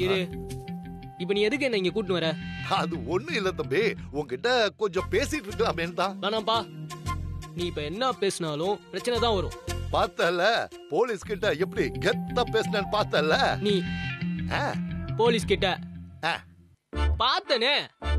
இரு இப்ப நீ எதுக்கு என்ன இங்க கூட்டிட்டு வர அது ஒண்ணு இல்ல தம்பி உன்கிட்ட கொஞ்சம் பேசிட்டு இருக்கலாமேன்னு தான் வேணாம்ப்பா நீ இப்ப என்ன பேசினாலும் பிரச்சனை தான் வரும் பார்த்தல போலீஸ் கிட்ட எப்படி கெத்தா பேசினேன்னு பார்த்தல நீ ஆ, போலீஸ் கிட்ட ஆ. பார்த்தனே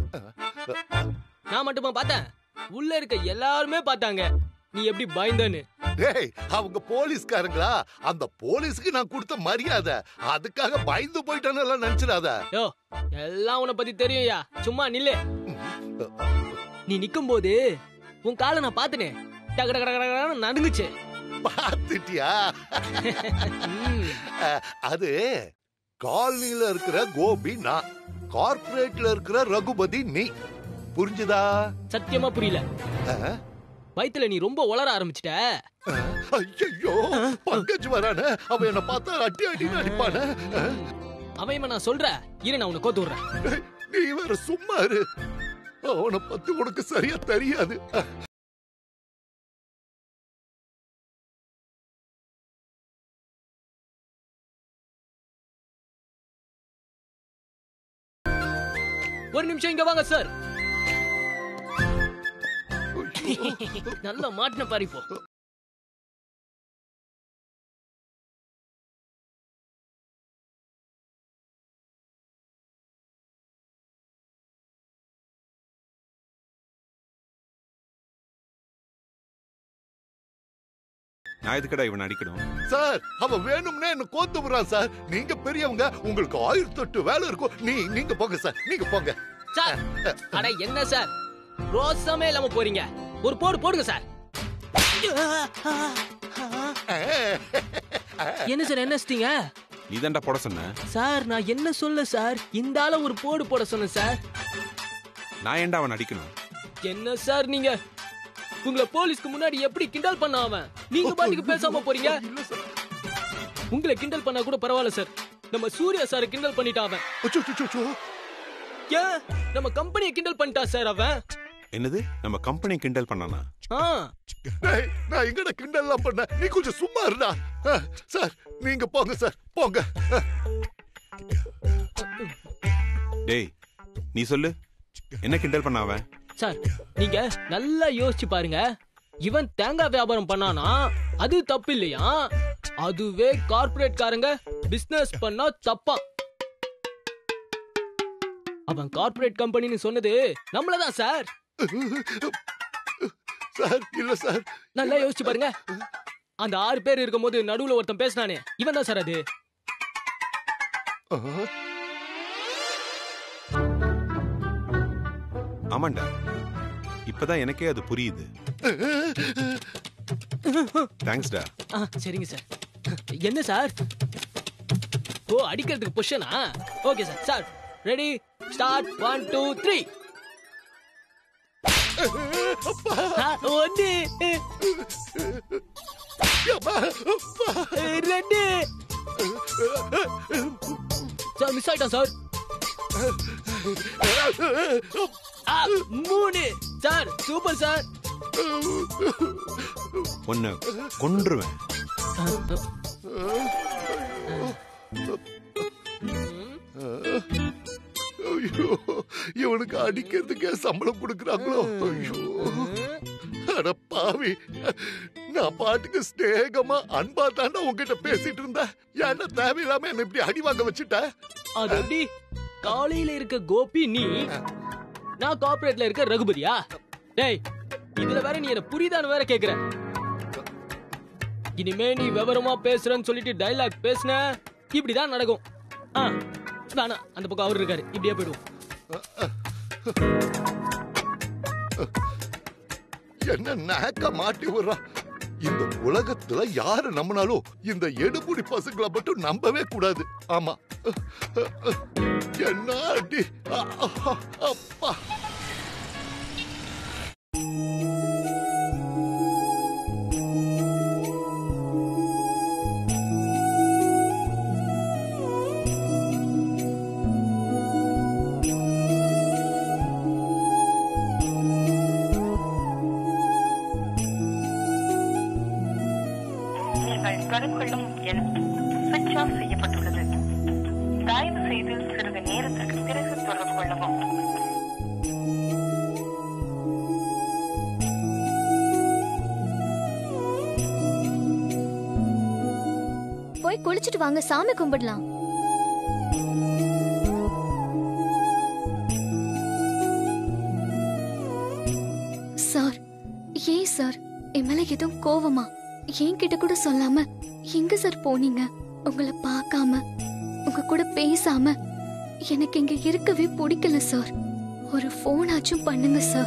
நான் மட்டுமா பார்த்தேன் உள்ள இருக்க எல்லாருமே பார்த்தாங்க நீ எப்படி பயந்தன்னு டேய் அவங்க போலீஸ்காரங்களா அந்த போலீஸ்க்கு நான் கொடுத்த மரியாதை அதுக்காக பயந்து போயிட்டான்னு எல்லாம் நினைச்சிடாத யோ எல்லாம் உன்னை பத்தி தெரியும்யா சும்மா நில்லு நீ நிக்கும் போது உன் காலை நான் பார்த்தனே டக டக டக டகன்னு நடுங்குச்சு பார்த்துட்டியா ம். அஹ், அது காலனில இருக்கிற கோபி நான் கார்ப்பரேட்ல இருக்கிற ரகுபதி நீ புரிஞ்சுதா சத்தியமா புரியல அஹ், வயித்துல நீ ரொம்ப உளர ஆரம்பிச்சிட்ட ஐயையோ பங்கஜ் வரானே அவன் என்ன பார்த்தா அடி அடின்னு அடிப்பானே அஹ், அவன் இவன் நான் சொல்ற இரு நான் உன்னை கோத்து விடுறேன் டேய், நீ வேற சும்மா இரு அவனை பத்தி உனக்கு சரியா தெரியாது அஹ், ஒரு நிமிஷம் இங்க வாங்க சார் ஐயோ. நல்லா மாட்டின பாரு இப்போ நான் எதுக்கடா இவன் அடிக்கணும் சார் அவன் வேணும்னே என்ன கோத்து விடுறான் சார் நீங்க பெரியவங்க உங்களுக்கு ஆயிரத்தி எட்டு வேலை இருக்கும் நீ நீங்க போங்க சார் நீங்க போங்க சார் அட என்ன சார் ரோசமே இல்லாம போறீங்க ஒரு போடு போடுங்க சார் என்ன சார் என்ன செஞ்சீங்க நீ தான்டா போட சொன்ன சார் நான் என்ன சொல்ல சார் இந்த ஆள ஒரு போடு போட சொன்னேன் சார் நான் ஏன்டா அவன் அடிக்கணும் என்ன சார் நீங்க உங்களை போலீஸ்க்கு முன்னாடி எப்படி கிண்டல் பண்ண அவன் நீங்க பாட்டுக்கு பேசாம போறீங்க இல்ல சார் உங்களை கிண்டல் பண்ணா கூட பரவாயில்ல சார் நம்ம சூர்யா சார் கிண்டல் பண்ணிட்டான் அவன் அச்சோ, அச்சோ, அச்சோ. ஏன் நம்ம கம்பெனியை கிண்டல் பண்ணிட்டான் சார் அவன் என்னது நம்ம கம்பெனி கிண்டல் பண்ணானா ஆ டேய், நான் எங்கட கிண்டல்லாம் பண்ண நீ கொஞ்சம் சும்மா இருடா அஹ், சார் நீங்க போங்க சார் போங்க அஹ், டேய் நீ சொல்லு என்ன கிண்டல் பண்ண அவன் சார் நீங்க நல்லா யோசிச்சு பாருங்க இவன் தேங்காய் வியாபாரம் பண்ணானா அது தப்பு இல்லையா அதுவே கார்ப்பரேட் காரங்க பிசினஸ் பண்ணா தப்பா அவன் கார்ப்பரேட் கம்பெனின்னு சொன்னது நம்மளதான் சார் சார் இல்ல சார் நல்லா யோசிச்சு பாருங்க அந்த ஆறு பேர் இருக்கும்போது நடுவுல ஒருத்தன் பேசினானே இவன் தான் சார் அது அஹ், ஆமாண்டா இப்பதான் எனக்கே அது புரியுது தேங்க்ஸ்டா ஆ, சரிங்க சார் என்ன சார் ஓ அடிக்கிறதுக்கு பொஷனா okay sir sir ready start one two three ஒன்னு அப்பா, அப்பா. ரெண்டு சார் மிஸ் ஆயிட்டான் சார் ஆ, மூணு சார் சூப்பர் சார் உன்னை கொன்றுவேன் ஐயோ இவனுக்கு அடிக்கிறதுக்கே சம்பளம் கொடுக்கறாங்களோ ஐயோ அட பாவி நான் பாட்டுக்கு ஸ்நேகமா அன்பா தாண்டா உன்கிட்ட பேசிட்டு இருந்தேன் ஏன்டா தேவையில்லாம என்ன இப்படி அடி வாங்க வச்சுட்ட அது எப்படி காலையில இருக்க கோபி நீ நான் கார்ப்பரேட்ல இருக்க ரகுபதியா டேய் இதுல வேற நீ என்ன புரியுதான்னு வேற கேக்குற இனிமே நீ விவரமா பேசுறேன்னு சொல்லிட்டு டைலாக் பேசுன இப்படிதான் நடக்கும் ஆ வேணாம் அந்த பக்கம் அவர் இருக்காரு இப்படியே போயிடுவோம் என்ன நாக்க மாட்டி விடுறான் இந்த உலகத்துல யாரு நம்பினாலும் இந்த எடுபுடி பசங்களை மட்டும் நம்பவே கூடாது ஆமா என்ன அடி அ- அ- அப்பா நீங்கள் தொடர்பு கொள்ளும் எண் சுவிட்ச் ஆஃப் செய்யப்பட்டுள்ளது தயவு செய்து சிறிது நேரத்திற்கு பிறகு தொடர்பு கொள்ளவும் போய் குளிச்சிட்டு வாங்க சாமி கும்பிடலாம் சார் ஏன் சார் என் மேல எதுவும் கோவமா என்கிட்ட கூட சொல்லாம எங்க சார் போனீங்க உங்களை பார்க்காம உங்க கூட பேசாம எனக்கு இங்க இருக்கவே பிடிக்கல சார் ஒரு ஃபோன் ஆச்சும் பண்ணுங்க சார்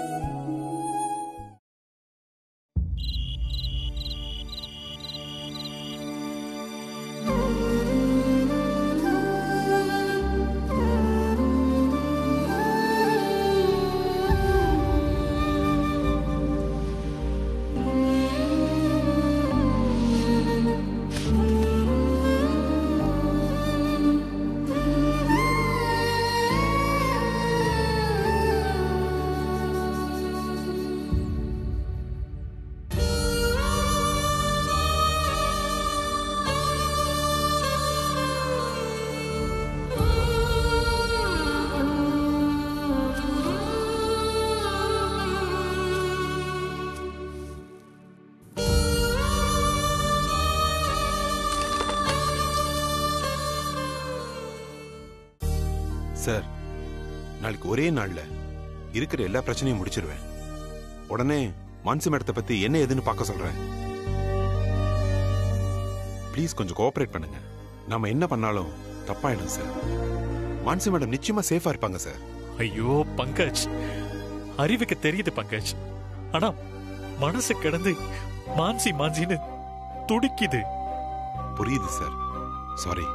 சார் நாளைக்கு ஒரே நாள்ல இருக்கிற எல்லா பிரச்சனையும் முடிச்சிருவேன் உடனே மான்சி மேடத்தை பத்தி என்ன ஏதுன்னு பார்க்க சொல்றேன் ப்ளீஸ் கொஞ்சம் கோஆபரேட் பண்ணுங்க நாம என்ன பண்ணாலும் தப்பாயிடும் சார் மான்சி மேடம் நிச்சயமா சேஃபா இருப்பாங்க சார் ஐயோ பங்கஜ் அறிவுக்கு தெரியுது பங்கஜ் ஆனா மனசு கிடந்து மான்சி மான்சின்னு துடிக்குது புரியுது சார் சாரி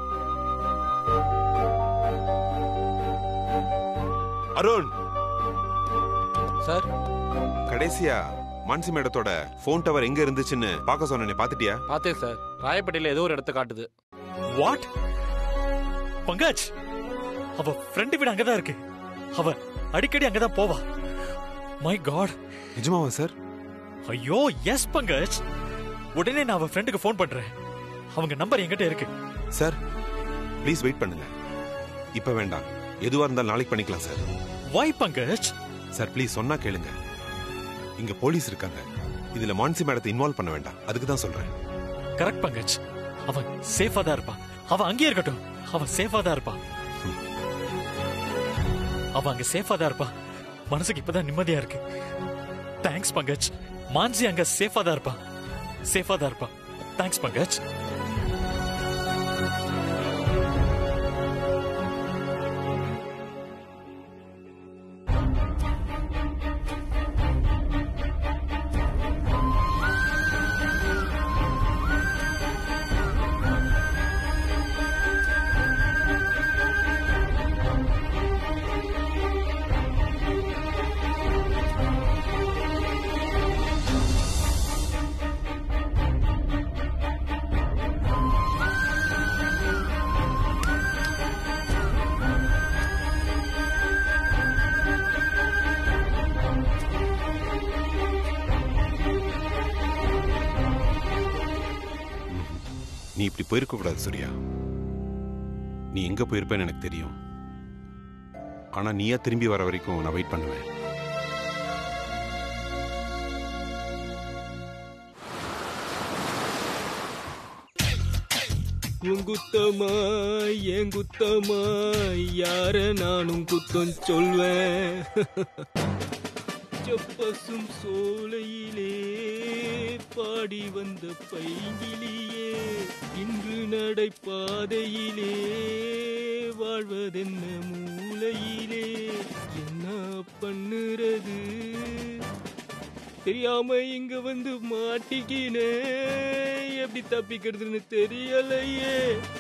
அருண் சார் கடைசியா மான்சி மேடத்தோட ஃபோன் டவர் எங்க இருந்துச்சுன்னு பார்க்க சொன்னேனே பாத்துட்டியா பார்த்தேன் சார் ராயப்பேட்டையில ஏதோ ஒரு இடத்த காட்டுது வாட் பங்கஜ் அவ ஃப்ரெண்டு வீடு அங்கதான் இருக்கு அவ அடிக்கடி அங்கதான் போவா மை காட் நிஜமாவா சார் ஐயோ எஸ் பங்கஜ் உடனே நான் அவ ஃப்ரெண்டுக்கு ஃபோன் பண்றேன் அவங்க நம்பர் என்கிட்ட இருக்கு சார் ப்ளீஸ் வெயிட் பண்ணுங்க இப்ப வேண்டாம் எதுவா இருந்தாலும் நாளைக்கு பண்ணிக்கலாம் sir why Pankaj sir please சொன்னா கேளுங்க இங்க போலீஸ் இருக்காங்க இதுல மான்சி மேடத்தை இன்வால்வ் பண்ண வேண்டாம் அதுக்கு தான் சொல்றேன் கரெக்ட் பங்கஜ் அவன் சேஃபா தான் இருப்பான் அவன் அங்கேயே இருக்கட்டும் அவன் சேஃபா தான் இருப்பான் அவன் அங்க சேஃபா தான் இருப்பான் மனசுக்கு இப்பதான் நிம்மதியா இருக்கு தேங்க்ஸ் பங்கஜ் மான்சி அங்க சேஃபா தான் இருப்பான் சேஃபா தான் இருப்பான் தேங்க்ஸ் பங்கஜ் நீ இப்படி போயிருக்க கூடாது சூர்யா நீ எங்க போயிருப்பேன்னு எனக்கு தெரியும் ஆனா நீயா திரும்பி வர வரைக்கும் நான் வெயிட் பண்ணுவேன் உன் குத்தமா என் குத்தமா யார நானும் குத்தம் சொல்வேன் செப்பசும் சோலையிலே பாடி வந்த பைங்கிலியே இன்று நடைபாதையிலே வாழ்வதென்ன மூலையிலே என்ன பண்ணுறது தெரியாம இங்க வந்து மாட்டிக்கினே எப்படி தப்பிக்கிறதுன்னு தெரியலையே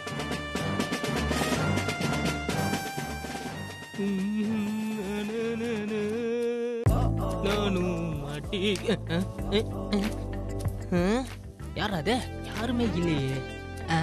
உம், நனனன. நானும் மாட்டி யார் அது யாருமே இல்லையே ஆ?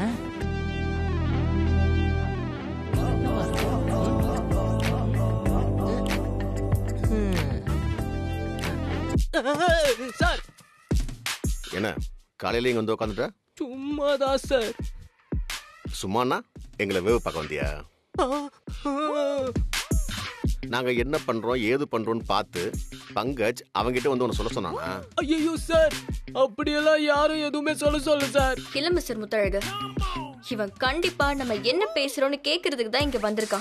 சார் என்ன காலையில இங்க வந்து உட்காந்துட்ட சும்மாதான் சார் சும்மாண்ணா எங்களை வேவு பார்க்க வந்தியா நாங்க என்ன பண்றோம் ஏது பண்றோம்னு பார்த்து பங்கஜ் அவங்கிட்ட வந்து உன்னை சொல்ல சொன்னானா ஐயோ சார் அப்படியெல்லாம் யாரும் எதுவுமே சொல்ல சொல்ல சார் இல்ல மிஸ்டர் முத்தழகு இவன் கண்டிப்பா நம்ம என்ன பேசுறோம்னு கேக்குறதுக்கு தான் இங்க வந்திருக்கான்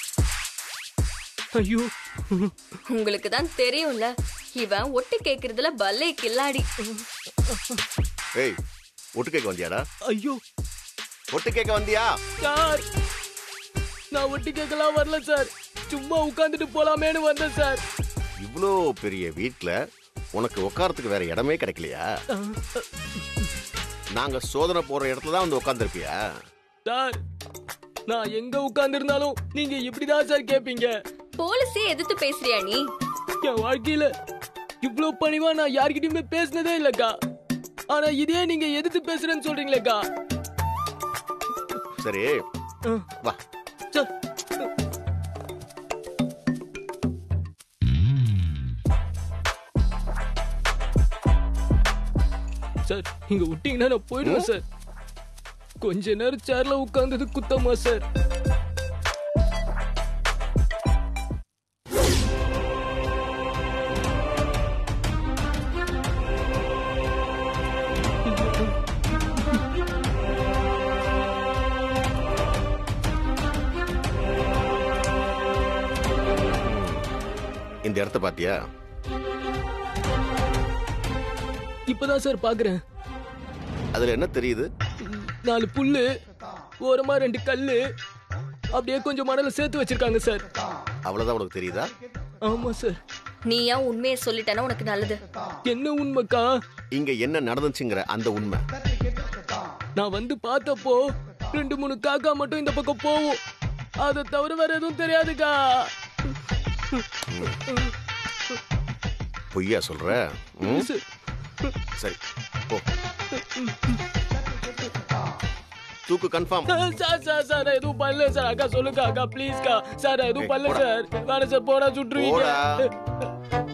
ஐயோ உங்களுக்கு தான் தெரியும்ல இவன் ஒட்டு கேக்குறதுல பல்லே கில்லாடி ஏய் ஒட்டு கேட்க வந்தியாடா ஐயோ ஒட்டு கேட்க வந்தியா சார் நான் ஒட்டி கேட்கலாம் வரல சார் சும்மா உட்காந்துட்டு போலாமேன்னு வந்தேன் சார் இவ்வளோ பெரிய வீட்ல உனக்கு உட்காரத்துக்கு வேற இடமே கிடைக்கலையா நாங்க சோதனை போற இடத்துல தான் வந்து உட்காந்துருப்பியா சார் நான் எங்க உட்கார்ந்து இருந்தாலும் நீங்க இப்படிதான் சார் கேப்பீங்க போலீஸே எதிர்த்து பேசுறியா நீ என் வாழ்க்கையில இவ்ளோ பணிவா நான் யார்கிட்டயுமே பேசினதே இல்லக்கா ஆனா இதே நீங்க எதிர்த்து பேசுறேன்னு சொல்றீங்களேக்கா சரி அஹ், வா சார் சார் இங்க விட்டீங்கன்னா நான் போயிடுவேன் சார் கொஞ்ச நேரம் சேர்ல உட்கார்ந்தது குத்தமா சார் இந்த இடத்த பாத்தியா இப்பதான் சார் பாக்குறேன் அதுல என்ன தெரியுது நாலு புல்லு ஓரமா ரெண்டு கல்லு அப்படியே கொஞ்சம் மணல சேர்த்து வச்சிருக்காங்க சார் அவ்வளவுதான் உனக்கு தெரியுதா ஆமா சார் நீ ஏன் உண்மையை சொல்லிட்டேன்னா உனக்கு நல்லது என்ன உண்மைக்கா இங்க என்ன நடந்துச்சுங்கிற அந்த உண்மை நான் வந்து பார்த்தப்போ ரெண்டு மூணு காக்கா மட்டும் இந்த பக்கம் போகும் அதை தவிர வேற எதுவும் தெரியாதுக்கா பொய்யா சொல்ற ம்? சார், சரி போ தூக்கு கன்ஃபார்ம் சார் சார் சார் நான் எதுவும் பண்ணல சார் அக்கா சொல்லுங்க அக்கா ப்ளீஸ்க்கா சார் நான் எதுவும் ஏய், பண்ணல போடா. சார் வேணாம் சார் போடா சுட்டுருவீங்க போடா.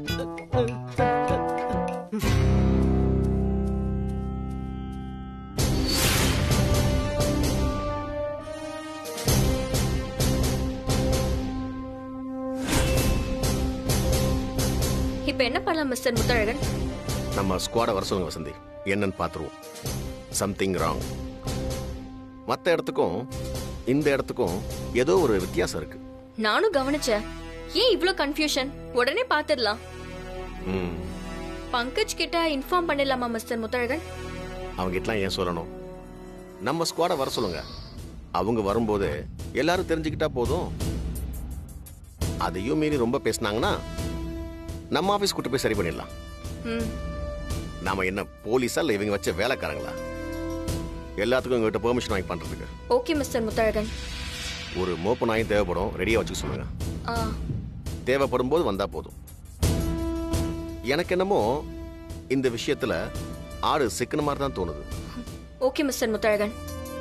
இப்ப என்ன பண்ணலாம் மிஸ்டர் முத்தழகன் நம்ம ஸ்குவாட வர சொல்லுங்க வசந்தி என்னன்னு பார்த்துருவோம் சம்திங் ராங் மற்ற இடத்துக்கும் இந்த இடத்துக்கும் ஏதோ ஒரு வித்தியாசம் இருக்கு நானும் கவனிச்சேன் ஏன் இவ்ளோ கன்ஃபியூஷன் உடனே பாத்துடலாம் ம் பங்கஜ் கிட்ட இன்ஃபார்ம் பண்ணிடலாமா மிஸ்டர் முத்தழகன் அவங்ககிட்டலாம் ஏன் சொல்லணும் நம்ம ஸ்குவாட வர சொல்லுங்க அவங்க வரும்போது எல்லாரும் தெரிஞ்சுக்கிட்டா போதும் அதையும் மீறி ரொம்ப பேசுனாங்கன்னா நம்ம ஆபீஸ் கூட்டு போய் சரி பண்ணிடலாம் ம் நாம என்ன போலீஸா இல்ல இவங்க வச்ச வேலைக்காரங்களா எல்லாத்துக்கும் எங்ககிட்ட பெர்மிஷன் வாங்கி பண்றதுக்கு ஓகே மிஸ்டர் முத்தழகன் ஒரு மோப்ப நாயும் தேவைப்படும் ரெடியா வச்சுக்க சொல்லுங்க ஆ தேவைப்படும் போது வந்தா போதும் எனக்கு என்னமோ இந்த விஷயத்துல ஆடு சிக்கன மாதிரி தான் தோணுது ஓகே மிஸ்டர் முத்தழகன்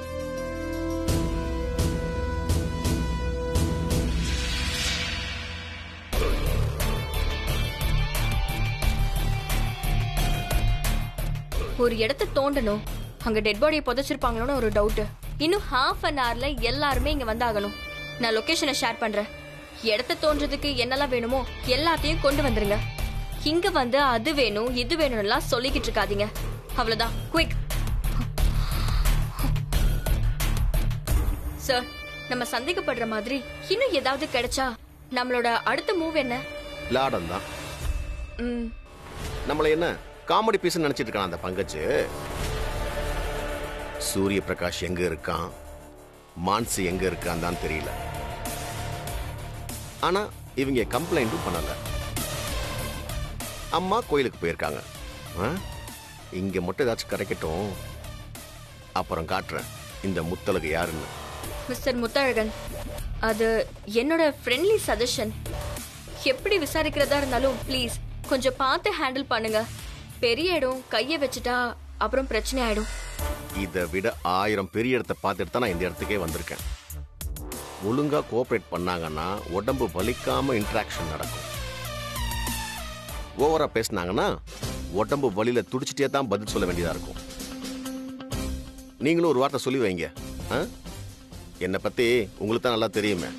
ஒரு இடத்த தோண்டணும் அங்க டெட் பாடியை புதைச்சிருப்பாங்களோன்னு ஒரு டவுட் இன்னும் ஹாஃப் அன் ஹவர்ல எல்லாருமே இங்க வந்தாகணும் நான் லொகேஷனை ஷேர் பண்றேன் இடத்த தோன்றதுக்கு என்னெல்லாம் வேணுமோ எல்லாத்தையும் கொண்டு வந்துருங்க இங்க வந்து அது வேணும் இது வேணும்லாம் சொல்லிக்கிட்டு இருக்காதீங்க அவ்வளவுதான் குயிக் சார் நம்ம சந்தேகப்படுற மாதிரி இன்னும் ஏதாவது கிடைச்சா நம்மளோட அடுத்த மூவ் என்ன லாடம் தான் ம், நம்மள என்ன காமெடி பீஸ் நினைச்சிட்டு இருக்கான் அந்த பங்கச்சு சூரிய பிரகாஷ் எங்க இருக்கான் மான்சி எங்க இருக்கான் தான் தெரியல ஆனா இவங்க கம்ப்ளைண்ட்டும் பண்ணல அம்மா கோயிலுக்கு போயிருக்காங்க ஆ? இங்க மட்டும் ஏதாச்சும் கிடைக்கட்டும் அப்புறம் காட்டுறேன் இந்த முத்தலகு யாருன்னு மிஸ்டர் முத்தழகன் அது என்னோட ஃப்ரெண்ட்லி சஜஷன் எப்படி விசாரிக்கிறதா இருந்தாலும் ப்ளீஸ் கொஞ்சம் பார்த்து ஹேண்டில் பண்ணுங்க பெரிய இடம் கையை வச்சுட்டா அப்புறம் பிரச்சனை ஆயிடும் இதை விட ஆயிரம் பெரிய இடத்த பார்த்துட்டு தான் நான் இந்த இடத்துக்கே வந்திருக்கேன் ஒழுங்கா கோஆப்ரேட் பண்ணாங்கன்னா உடம்பு வலிக்காம இன்ட்ராக்ஷன் நடக்கும் ஓவரா பேசுனாங்கன்னா உடம்பு வலியில துடிச்சிட்டே தான் பதில் சொல்ல வேண்டியதா இருக்கும் நீங்களும் ஒரு வார்த்தை சொல்லி வைங்க ஆ? என்னை பத்தி உங்களுக்கு தான் நல்லா தெரியுமே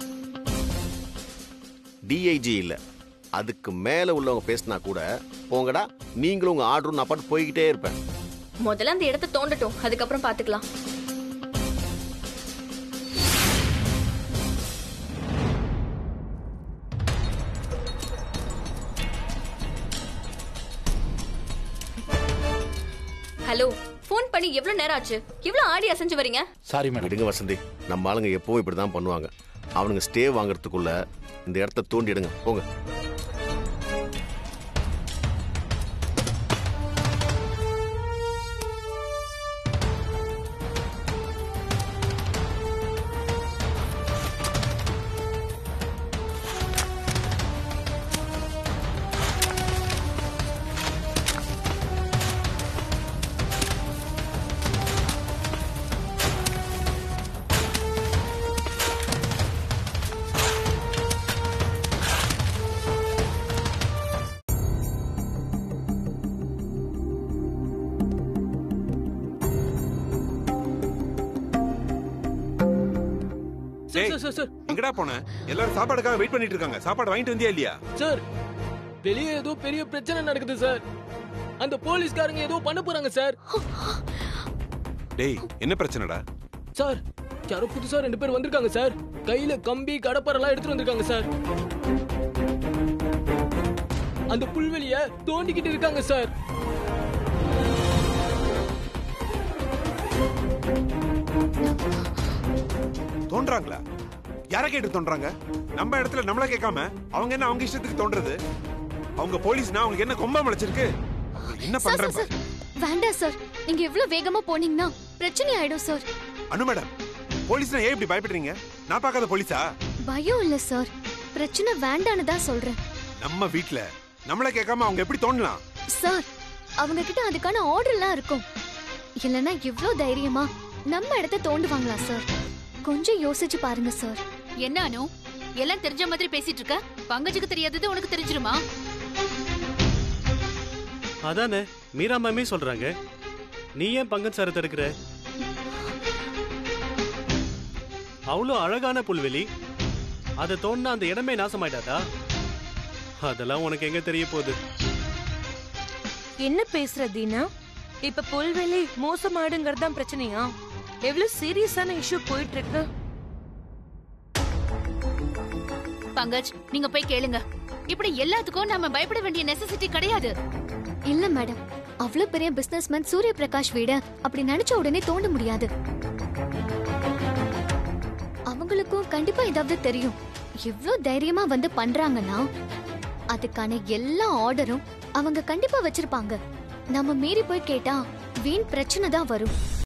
டிஐஜி இல்ல அதுக்கு மேல உள்ளவங்க பேசினா கூட போங்கடா நீங்களும் உங்க ஆர்டரும் நான் பாட்டு போய்கிட்டே இருப்பேன் முதல்ல அந்த இடத்த தோண்டட்டும் அதுக்கப்புறம் பாத்துக்கலாம் ஹலோ ஃபோன் பண்ணி எவ்வளவு நேரம் ஆச்சு இவ்வளவு ஆடி அசைஞ்சு வரீங்க சாரி மேடம் விடுங்க வசந்தி நம்ம ஆளுங்க எப்பவும் இப்படி தான் பண்ணுவாங்க அவனுங்க ஸ்டே வாங்குறதுக்குள்ள இந்த இடத்த தோண்டிடுங்க போங்க சார் டேய். சார் சார் சார் எங்கடா போன எல்லாரும் சாப்பாடுக்காக வெயிட் பண்ணிட்டு இருக்காங்க சாப்பாடு வாங்கிட்டு வந்தியா இல்லையா சார் வெளியே ஏதோ பெரிய பிரச்சனை நடக்குது சார் அந்த போலீஸ்காரங்க ஏதோ பண்ண போறாங்க சார் டேய் என்ன பிரச்சனைடா சார் யாரோ புதுசா ரெண்டு பேர் வந்திருக்காங்க சார் கையில கம்பி கடப்பாரெல்லாம் எடுத்துட்டு வந்திருக்காங்க சார் அந்த புல்வெளிய தோண்டிக்கிட்டு இருக்காங்க சார் தோன்றாங்களா யார கேட்டு தோன்றாங்க நம்ம இடத்துல நம்மள கேட்காம அவங்க என்ன அவங்க இஷ்டத்துக்கு தோன்றது அவங்க போலீஸ்னா அவங்க என்ன கொம்பா முளைச்சிருக்கு அவங்க என்ன சார் சார் பண்றாங்க சார் வேண்டாம் சார் நீங்க எவ்வளவு வேகமா போனீங்கன்னா பிரச்சனை ஆயிடும் சார் அனு மேடம் போலீஸ்னா ஏன் இப்படி பயப்படுறீங்க நான் பார்க்காத போலீஸா பயம் இல்ல சார் பிரச்சனை வேண்டான்னு தான் சொல்றேன் நம்ம வீட்ல நம்மள கேட்காம அவங்க எப்படி தோணலாம் சார் அவங்க கிட்ட அதுக்கான ஆர்டர் எல்லாம் இருக்கும் இல்லனா இவ்ளோ தைரியமா நம்ம இடத்த தோண்டுவாங்களா சார் கொஞ்சம் யோசிச்சு பாருங்க சார் என்ன அனு எல்லாம் தெரிஞ்ச மாதிரி பேசிட்டு இருக்க பங்கஜுக்கு தெரியாதது உனக்கு தெரிஞ்சிருமா அதானே மீரா மேமே சொல்றாங்க நீ ஏன் பங்கன் சாரை தடுக்கிற அவ்வளோ அழகான புல்வெளி அதை தோண்டினா அந்த இடமே நாசமாயிடாதா அதெல்லாம் உனக்கு எங்க தெரிய போகுது என்ன பேசுற தீனா இப்ப புல்வெளி மோசமாடுங்கிறது தான் பிரச்சனையா எவ்வளவு சீரியஸான இஷ்யூ போயிட்டு இருக்கு பங்கஜ் நீங்க போய் கேளுங்க இப்படி எல்லாத்துக்கும் நாம பயப்பட வேண்டிய நெசசிட்டி கிடையாது இல்ல மேடம் அவ்வளவு பெரிய பிசினஸ்மேன் சூரிய பிரகாஷ் வீட அப்படி நினைச்ச உடனே தோண்ட முடியாது அவங்களுக்கும் கண்டிப்பா ஏதாவது தெரியும் எவ்ளோ தைரியமா வந்து பண்றாங்கன்னா அதுக்கான எல்லா ஆர்டரும் அவங்க கண்டிப்பா வச்சிருப்பாங்க நம்ம மீறி போய் கேட்டா வீண் பிரச்சனை தான் வரும்